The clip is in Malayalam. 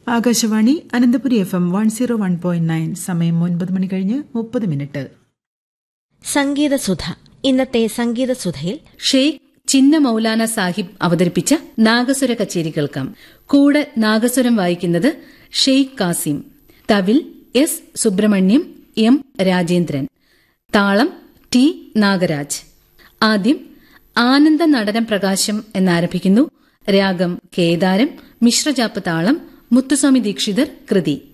Akashvani Ananthapuri F M one zero one point nine സമയം ഒൻപത് മണി കഴിഞ്ഞ് മുപ്പത് മിനിറ്റ് സംഗീതസുധ ഇന്നത്തെ സംഗീതസുധയിൽ ഷെയ്ഖ് ചിന്ന മൗലാന സാഹിബ് അവതരിപ്പിച്ച നാഗസ്വര കച്ചേരി കേൾക്കാം കൂടെ നാഗസ്വരം വായിക്കുന്നത് ഷെയ്ഖ് കാസിം തവിൽ എസ് സുബ്രഹ്മണ്യം എം രാജേന്ദ്രൻ താളം ടി നാഗരാജ് ആദ്യം ആനന്ദ നടനം പ്രകാശം എന്നാരംഭിക്കുന്നു രാഗം കേദാരം മിശ്രജാപ്പ് താളം മുത്തുസ്വാമി ദീക്ഷിതർ കൃതി